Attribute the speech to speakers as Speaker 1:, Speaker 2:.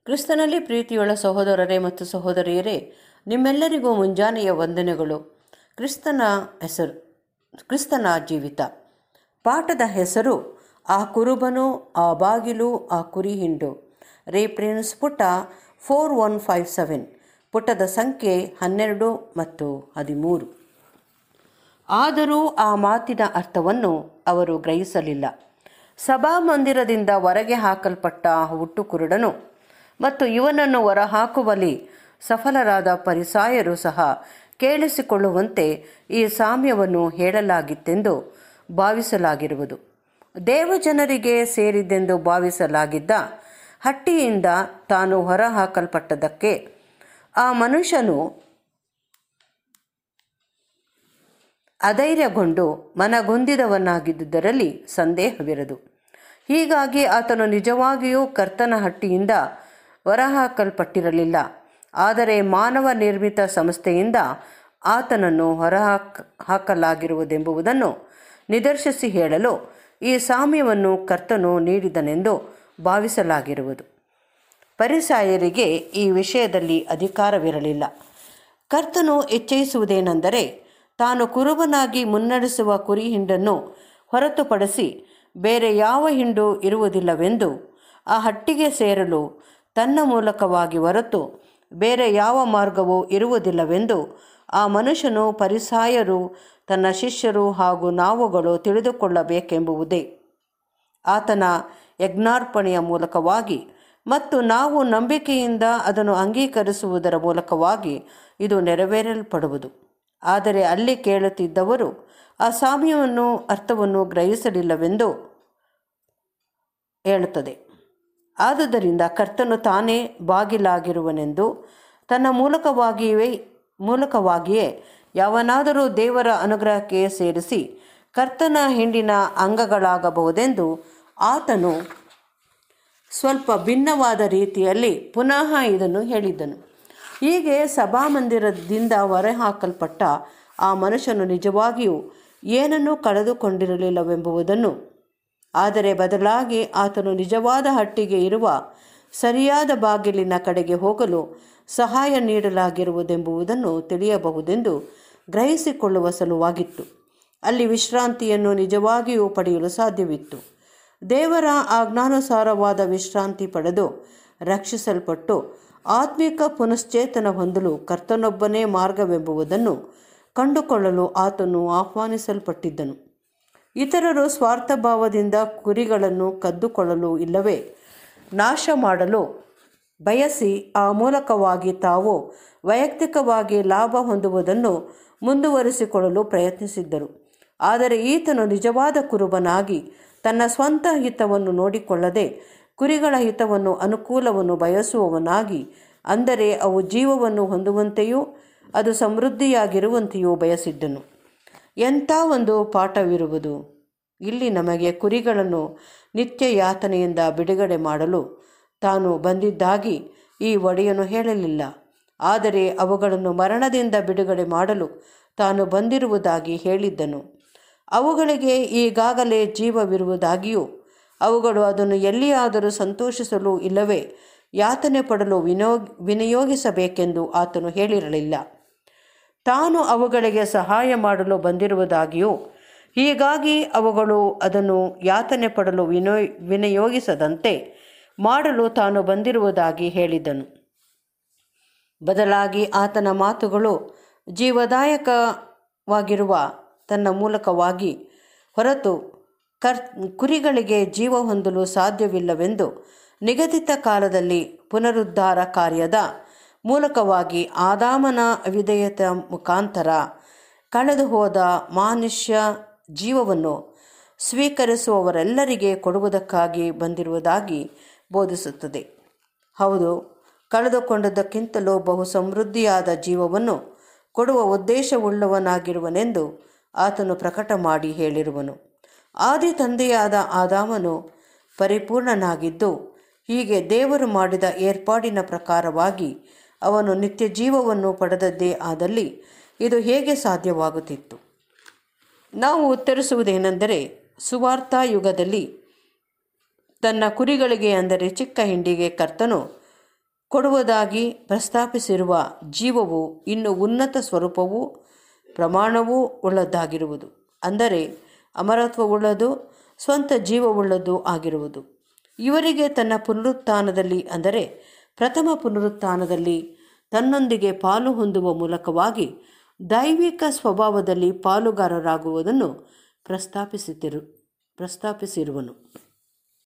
Speaker 1: ಕ್ರಿಸ್ತನಲ್ಲಿ ಪ್ರೀತಿಯುಳ್ಳ ಸಹೋದರರೇ ಮತ್ತು ಸಹೋದರಿಯರೇ ನಿಮ್ಮೆಲ್ಲರಿಗೂ ಮುಂಜಾನೆಯ ವಂದನೆಗಳು ಕ್ರಿಸ್ತನ ಹೆಸರು ಕ್ರಿಸ್ತನ ಜೀವಿತ ಪಾಠದ ಹೆಸರು ಆ ಕುರುಬನು ಆ ಬಾಗಿಲು ಆ ಕುರಿ ಹಿಂಡು ರೇಫ್ರೆನ್ಸ್ ಪುಟ ಫೋರ್ ಒನ್ ಫೈವ್ ಸೆವೆನ್ ಪುಟದ ಸಂಖ್ಯೆ ಹನ್ನೆರಡು ಮತ್ತು ಹದಿಮೂರು ಆದರೂ ಆ ಮಾತಿನ ಅರ್ಥವನ್ನು ಅವರು ಗ್ರಹಿಸಲಿಲ್ಲ ಸಭಾಮಂದಿರದಿಂದ ಹೊರಗೆ ಹಾಕಲ್ಪಟ್ಟ ಹುಟ್ಟು ಕುರುಡನು ಮತ್ತು ಇವನನ್ನು ಹೊರಹಾಕುವಲ್ಲಿ ಸಫಲರಾದ ಪರಿಸಾಯರು ಸಹ ಕೇಳಿಸಿಕೊಳ್ಳುವಂತೆ ಈ ಸಾಮ್ಯವನ್ನು ಹೇಳಲಾಗಿತ್ತೆಂದು ಭಾವಿಸಲಾಗಿರುವುದು ದೇವಜನರಿಗೆ ಸೇರಿದ್ದೆಂದು ಭಾವಿಸಲಾಗಿದ್ದ ಹಟ್ಟಿಯಿಂದ ತಾನು ಹೊರಹಾಕಲ್ಪಟ್ಟದಕ್ಕೆ ಆ ಮನುಷ್ಯನು ಅಧೈರ್ಯಗೊಂಡು ಮನಗೊಂದಿದವನಾಗಿದ್ದುದರಲ್ಲಿ ಸಂದೇಹವಿರದು ಹೀಗಾಗಿ ಆತನು ನಿಜವಾಗಿಯೂ ಕರ್ತನ ಹಟ್ಟಿಯಿಂದ ಹೊರಹಾಕಲ್ಪಟ್ಟಿರಲಿಲ್ಲ ಆದರೆ ಮಾನವ ನಿರ್ಮಿತ ಸಂಸ್ಥೆಯಿಂದ ಆತನನ್ನು ಹೊರಹಾಕ ಹಾಕಲಾಗಿರುವುದೆಂಬುದನ್ನು ನಿದರ್ಶಿಸಿ ಹೇಳಲು ಈ ಸಾಮ್ಯವನ್ನು ಕರ್ತನು ನೀಡಿದನೆಂದು ಭಾವಿಸಲಾಗಿರುವುದು ಪರಿಸಾಯರಿಗೆ ಈ ವಿಷಯದಲ್ಲಿ ಅಧಿಕಾರವಿರಲಿಲ್ಲ ಕರ್ತನು ಇಚ್ಛಯಿಸುವುದೇನೆಂದರೆ ತಾನು ಕುರುಬನಾಗಿ ಮುನ್ನಡೆಸುವ ಕುರಿ ಹಿಂಡನ್ನು ಹೊರತುಪಡಿಸಿ ಬೇರೆ ಯಾವ ಹಿಂಡು ಇರುವುದಿಲ್ಲವೆಂದು ಆ ಹಟ್ಟಿಗೆ ಸೇರಲು ತನ್ನ ಮೂಲಕವಾಗಿ ಹೊರತು ಬೇರೆ ಯಾವ ಮಾರ್ಗವೂ ಇರುವುದಿಲ್ಲವೆಂದು ಆ ಮನುಷ್ಯನು ಪರಿಸಾಯರು ತನ್ನ ಶಿಷ್ಯರು ಹಾಗೂ ನಾವುಗಳು ತಿಳಿದುಕೊಳ್ಳಬೇಕೆಂಬುವುದೇ ಆತನ ಯಜ್ಞಾರ್ಪಣೆಯ ಮೂಲಕವಾಗಿ ಮತ್ತು ನಾವು ನಂಬಿಕೆಯಿಂದ ಅದನ್ನು ಅಂಗೀಕರಿಸುವುದರ ಮೂಲಕವಾಗಿ ಇದು ನೆರವೇರಲ್ಪಡುವುದು ಆದರೆ ಅಲ್ಲಿ ಕೇಳುತ್ತಿದ್ದವರು ಆ ಸಾಮ್ಯವನ್ನು ಅರ್ಥವನ್ನು ಗ್ರಹಿಸಲಿಲ್ಲವೆಂದು ಹೇಳುತ್ತದೆ ಆದುದರಿಂದ ಕರ್ತನು ತಾನೇ ಬಾಗಿಲಾಗಿರುವನೆಂದು ತನ್ನ ಮೂಲಕವಾಗಿಯೇ ಮೂಲಕವಾಗಿಯೇ ಯಾವನಾದರೂ ದೇವರ ಅನುಗ್ರಹಕ್ಕೆ ಸೇರಿಸಿ ಕರ್ತನ ಹಿಂಡಿನ ಅಂಗಗಳಾಗಬಹುದೆಂದು ಆತನು ಸ್ವಲ್ಪ ಭಿನ್ನವಾದ ರೀತಿಯಲ್ಲಿ ಪುನಃ ಇದನ್ನು ಹೇಳಿದ್ದನು ಹೀಗೆ ಸಭಾಮಂದಿರದಿಂದ ಹೊರಹಾಕಲ್ಪಟ್ಟ ಆ ಮನುಷ್ಯನು ನಿಜವಾಗಿಯೂ ಏನನ್ನೂ ಕಳೆದುಕೊಂಡಿರಲಿಲ್ಲವೆಂಬುದನ್ನು ಆದರೆ ಬದಲಾಗಿ ಆತನು ನಿಜವಾದ ಹಟ್ಟಿಗೆ ಇರುವ ಸರಿಯಾದ ಬಾಗಿಲಿನ ಕಡೆಗೆ ಹೋಗಲು ಸಹಾಯ ನೀಡಲಾಗಿರುವುದೆಂಬುದನ್ನು ತಿಳಿಯಬಹುದೆಂದು ಗ್ರಹಿಸಿಕೊಳ್ಳುವ ಸಲುವಾಗಿತ್ತು ಅಲ್ಲಿ ವಿಶ್ರಾಂತಿಯನ್ನು ನಿಜವಾಗಿಯೂ ಪಡೆಯಲು ಸಾಧ್ಯವಿತ್ತು ದೇವರ ಆಜ್ಞಾನುಸಾರವಾದ ವಿಶ್ರಾಂತಿ ಪಡೆದು ರಕ್ಷಿಸಲ್ಪಟ್ಟು ಆತ್ಮಿಕ ಪುನಶ್ಚೇತನ ಹೊಂದಲು ಕರ್ತನೊಬ್ಬನೇ ಮಾರ್ಗವೆಂಬುದನ್ನು ಕಂಡುಕೊಳ್ಳಲು ಆತನು ಆಹ್ವಾನಿಸಲ್ಪಟ್ಟಿದ್ದನು ಇತರರು ಸ್ವಾರ್ಥಭಾವದಿಂದ ಕುರಿಗಳನ್ನು ಕದ್ದುಕೊಳ್ಳಲು ಇಲ್ಲವೇ ನಾಶ ಮಾಡಲು ಬಯಸಿ ಆ ಮೂಲಕವಾಗಿ ತಾವು ವೈಯಕ್ತಿಕವಾಗಿ ಲಾಭ ಹೊಂದುವುದನ್ನು ಮುಂದುವರಿಸಿಕೊಳ್ಳಲು ಪ್ರಯತ್ನಿಸಿದ್ದರು ಆದರೆ ಈತನು ನಿಜವಾದ ಕುರುಬನಾಗಿ ತನ್ನ ಸ್ವಂತ ಹಿತವನ್ನು ನೋಡಿಕೊಳ್ಳದೆ ಕುರಿಗಳ ಹಿತವನ್ನು ಅನುಕೂಲವನ್ನು ಬಯಸುವವನಾಗಿ ಅಂದರೆ ಅವು ಜೀವವನ್ನು ಹೊಂದುವಂತೆಯೂ ಅದು ಸಮೃದ್ಧಿಯಾಗಿರುವಂತೆಯೂ ಬಯಸಿದ್ದನು ಎಂಥ ಒಂದು ಪಾಠವಿರುವುದು ಇಲ್ಲಿ ನಮಗೆ ಕುರಿಗಳನ್ನು ನಿತ್ಯ ಯಾತನೆಯಿಂದ ಬಿಡುಗಡೆ ಮಾಡಲು ತಾನು ಬಂದಿದ್ದಾಗಿ ಈ ಒಡೆಯನು ಹೇಳಲಿಲ್ಲ ಆದರೆ ಅವುಗಳನ್ನು ಮರಣದಿಂದ ಬಿಡುಗಡೆ ಮಾಡಲು ತಾನು ಬಂದಿರುವುದಾಗಿ ಹೇಳಿದ್ದನು ಅವುಗಳಿಗೆ ಈಗಾಗಲೇ ಜೀವವಿರುವುದಾಗಿಯೂ ಅವುಗಳು ಅದನ್ನು ಎಲ್ಲಿಯಾದರೂ ಸಂತೋಷಿಸಲು ಇಲ್ಲವೇ ಯಾತನೆ ಪಡಲು ವಿನಿಯೋಗ ವಿನಿಯೋಗಿಸಬೇಕೆಂದು ಆತನು ಹೇಳಿರಲಿಲ್ಲ ತಾನು ಅವುಗಳಿಗೆ ಸಹಾಯ ಮಾಡಲು ಬಂದಿರುವುದಾಗಿಯೂ ಹೀಗಾಗಿ ಅವುಗಳು ಅದನ್ನು ಯಾತನೆ ಪಡಲು ವಿನೋ ವಿನಿಯೋಗಿಸದಂತೆ ಮಾಡಲು ತಾನು ಬಂದಿರುವುದಾಗಿ ಹೇಳಿದ್ದನು ಬದಲಾಗಿ ಆತನ ಮಾತುಗಳು ಜೀವದಾಯಕವಾಗಿರುವ ತನ್ನ ಮೂಲಕವಾಗಿ ಹೊರತು ಕರ್ ಕುರಿಗಳಿಗೆ ಜೀವ ಹೊಂದಲು ಸಾಧ್ಯವಿಲ್ಲವೆಂದು ನಿಗದಿತ ಕಾಲದಲ್ಲಿ ಪುನರುದ್ಧಾರ ಕಾರ್ಯದ ಮೂಲಕವಾಗಿ ಆದಾಮನ ಅವಿಧೇಯತೆಯ ಮುಖಾಂತರ ಕಳೆದು ಹೋದ ಮಾನುಷ್ಯ ಜೀವವನ್ನು ಸ್ವೀಕರಿಸುವವರೆಲ್ಲರಿಗೆ ಕೊಡುವುದಕ್ಕಾಗಿ ಬಂದಿರುವುದಾಗಿ ಬೋಧಿಸುತ್ತದೆ ಹೌದು ಕಳೆದುಕೊಂಡದ್ದಕ್ಕಿಂತಲೂ ಬಹು ಸಮೃದ್ಧಿಯಾದ ಜೀವವನ್ನು ಕೊಡುವ ಉದ್ದೇಶವುಳ್ಳವನಾಗಿರುವನೆಂದು ಆತನು ಪ್ರಕಟ ಮಾಡಿ ಹೇಳಿರುವನು ಆದಿ ತಂದೆಯಾದ ಆದಾಮನು ಪರಿಪೂರ್ಣನಾಗಿದ್ದು ಹೀಗೆ ದೇವರು ಮಾಡಿದ ಏರ್ಪಾಡಿನ ಪ್ರಕಾರವಾಗಿ ಅವನು ನಿತ್ಯ ಜೀವವನ್ನು ಪಡೆದದ್ದೇ ಆದಲ್ಲಿ ಇದು ಹೇಗೆ ಸಾಧ್ಯವಾಗುತ್ತಿತ್ತು ನಾವು ಉತ್ತರಿಸುವುದೇನೆಂದರೆ ಸುವಾರ್ಥ ಯುಗದಲ್ಲಿ ತನ್ನ ಕುರಿಗಳಿಗೆ ಅಂದರೆ ಚಿಕ್ಕ ಹಿಂಡಿಗೆ ಕರ್ತನು ಕೊಡುವುದಾಗಿ ಪ್ರಸ್ತಾಪಿಸಿರುವ ಜೀವವು ಇನ್ನು ಉನ್ನತ ಸ್ವರೂಪವೂ ಪ್ರಮಾಣವೂ ಉಳ್ಳದ್ದಾಗಿರುವುದು ಅಂದರೆ ಅಮರತ್ವವುಳ್ಳದು ಸ್ವಂತ ಜೀವವುಳ್ಳದ್ದು ಆಗಿರುವುದು ಇವರಿಗೆ ತನ್ನ ಪುನರುತ್ಥಾನದಲ್ಲಿ ಅಂದರೆ ಪ್ರಥಮ ಪುನರುತ್ಥಾನದಲ್ಲಿ ತನ್ನೊಂದಿಗೆ ಪಾಲು ಹೊಂದುವ ಮೂಲಕವಾಗಿ ದೈವಿಕ ಸ್ವಭಾವದಲ್ಲಿ ಪಾಲುಗಾರರಾಗುವುದನ್ನು ಪ್ರಸ್ತಾಪಿಸುತ್ತಿರು ಪ್ರಸ್ತಾಪಿಸಿರುವನು